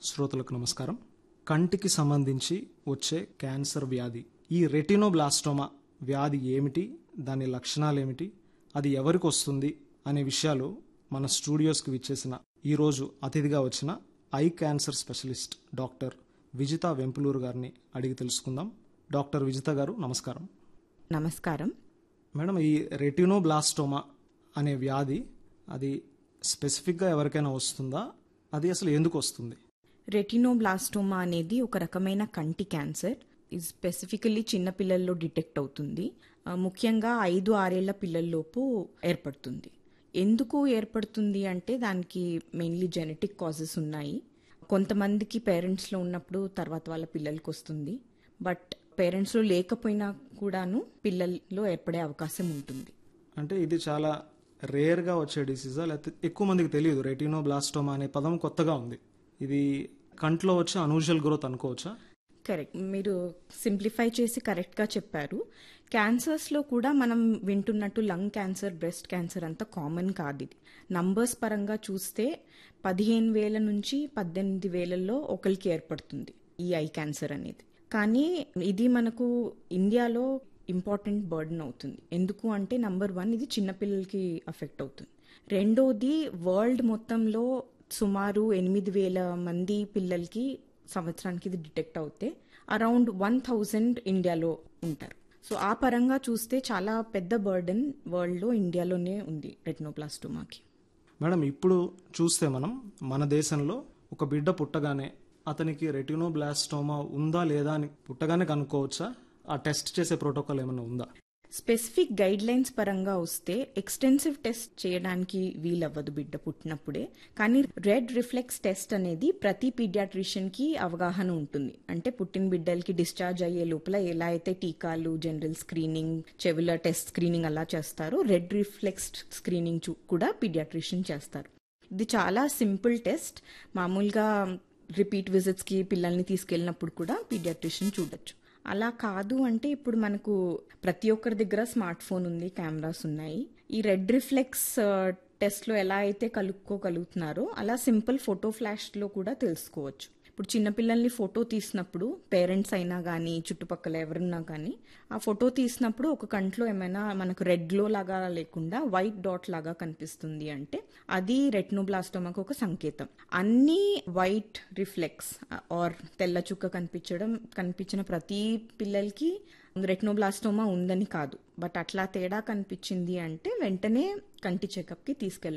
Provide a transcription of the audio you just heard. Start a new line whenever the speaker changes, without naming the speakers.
శ్రోతలకు నమస్కారం కంటికి సంబంధించి వచ్చే క్యాన్సర్ వ్యాధి ఈ రెటినోబ్లాస్టోమా వ్యాధి ఏమిటి దాని లక్షణాలు ఏమిటి అది ఎవరికి వస్తుంది అనే విషయాలు మన స్టూడియోస్కి విచ్చేసిన ఈరోజు అతిథిగా వచ్చిన eye cancer specialist doctor Vijitha Vempuluru గారిని అడిగి తెలుసుకుందాం డాక్టర్ విజిత గారు నమస్కారం
నమస్కారం
మేడం ఈ రెటినోబ్లాస్టోమా అనే వ్యాధి అది స్పెసిఫిక్గా ఎవరికైనా వస్తుందా అది అసలు ఎందుకు వస్తుంది
రెటినోబ్లాస్టోమా అనేది ఒక రకమైన కంటి క్యాన్సర్ ఇది స్పెసిఫికలీ చిన్న పిల్లల్లో డిటెక్ట్ అవుతుంది ఆ, ముఖ్యంగా ఐదు ఆరేళ్ల పిల్లల్లోపు ఏర్పడుతుంది ఎందుకు ఏర్పడుతుంది అంటే దానికి మెయిన్లీ జెనెటిక్ కాజెస్ ఉన్నాయి కొంతమందికి పేరెంట్స్లో ఉన్నప్పుడు తర్వాత వాళ్ళ పిల్లలకి వస్తుంది బట్ పేరెంట్స్లో లేకపోయినా కూడాను పిల్లల్లో ఏర్పడే అవకాశం ఉంటుంది
అంటే ఇది చాలా రేర్గా వచ్చే డిసీజా లేకపోతే ఎక్కువ మందికి తెలియదు రెటినోబ్లాస్టోమా అనే పదం కొత్తగా ఉంది ఇది కంట్లో వచ్చే అనూజువల్ గ్రోత్ అనుకోవచ్చా
కరెక్ట్ మీరు సింప్లిఫై చేసి కరెక్ట్గా చెప్పారు క్యాన్సర్స్లో కూడా మనం వింటున్నట్టు లంగ్ క్యాన్సర్ బ్రెస్ట్ క్యాన్సర్ అంత కామన్ కాదు ఇది నంబర్స్ పరంగా చూస్తే పదిహేను వేల నుంచి పద్దెనిమిది వేలల్లో ఒకరికి ఏర్పడుతుంది ఈ ఐ క్యాన్సర్ అనేది కానీ ఇది మనకు ఇండియాలో ఇంపార్టెంట్ బర్డన్ అవుతుంది ఎందుకు అంటే నంబర్ వన్ ఇది చిన్నపిల్లలకి అఫెక్ట్ అవుతుంది రెండోది వరల్డ్ మొత్తంలో సుమారు ఎనిమిది వేల మంది పిల్లలకి సంవత్సరానికి ఇది డిటెక్ట్ అవుతే అరౌండ్ వన్ థౌజండ్ ఇండియాలో ఉంటారు సో ఆ పరంగా చూస్తే చాలా పెద్ద బర్డెన్ వరల్డ్లో ఇండియాలోనే ఉంది రెటినోప్లాస్టోమాకి
మేడం ఇప్పుడు చూస్తే మనం మన దేశంలో ఒక బిడ్డ పుట్టగానే అతనికి రెటినోబ్లాస్టోమా ఉందా లేదా అని పుట్టగానే కనుక్కోవచ్చా ఆ టెస్ట్ చేసే ప్రోటోకాల్ ఏమైనా ఉందా
స్పెసిఫిక్ గైడ్ లైన్స్ పరంగా వస్తే ఎక్స్టెన్సివ్ టెస్ట్ చేయడానికి వీలవ్వదు బిడ్డ పుట్టినప్పుడే కానీ రెడ్ రిఫ్లెక్స్ టెస్ట్ అనేది ప్రతి పీడియాట్రిషియన్ కి అవగాహన ఉంటుంది అంటే పుట్టిన బిడ్డలకి డిశ్చార్జ్ అయ్యే లోపల ఎలా అయితే టీకాలు జనరల్ స్క్రీనింగ్ చెవుల టెస్ట్ స్క్రీనింగ్ అలా చేస్తారో రెడ్ రిఫ్లెక్స్ స్క్రీనింగ్ చూ- కూడా పీడియాట్రిషియన్ చేస్తారు ఇది చాలా సింపుల్ టెస్ట్ మామూలుగా రిపీట్ విజిట్స్కి పిల్లల్ని తీసుకెళ్ళినప్పుడు కూడా పీడియాట్రిషియన్ చూడొచ్చు అలా కాదు అంటే ఇప్పుడు మనకు ప్రతి ఒక్కరి దగ్గర స్మార్ట్ ఫోన్ ఉంది కెమెరాస్ ఉన్నాయి ఈ రెడ్ రిఫ్లెక్స్ టెస్ట్లో ఎలా అయితే కలుపుకోగలుగుతున్నారో అలా సింపుల్ ఫోటో ఫ్లాష్లో కూడా తెలుసుకోవచ్చు ఇప్పుడు చిన్నపిల్లల్ని ఫోటో తీసినప్పుడు పేరెంట్స్ అయినా కానీ చుట్టుపక్కల ఎవరున్నా కానీ ఆ ఫోటో తీసినప్పుడు ఒక కంట్లో ఏమైనా మనకు రెడ్ గ్లో లాగా లేకుండా వైట్ డాట్ లాగా కనిపిస్తుంది అంటే అది రెట్నోబ్లాస్టోమాకు ఒక సంకేతం అన్ని వైట్ రిఫ్లెక్స్ ఆర్ తెల్ల చుక్క కనిపించడం కనిపించిన ప్రతి పిల్లలకి రెట్నోబ్లాస్టోమా ఉందని కాదు బట్ అట్లా తేడా కనిపించింది అంటే వెంటనే కంటి చెకప్కి తీసుకెళ్ళాలి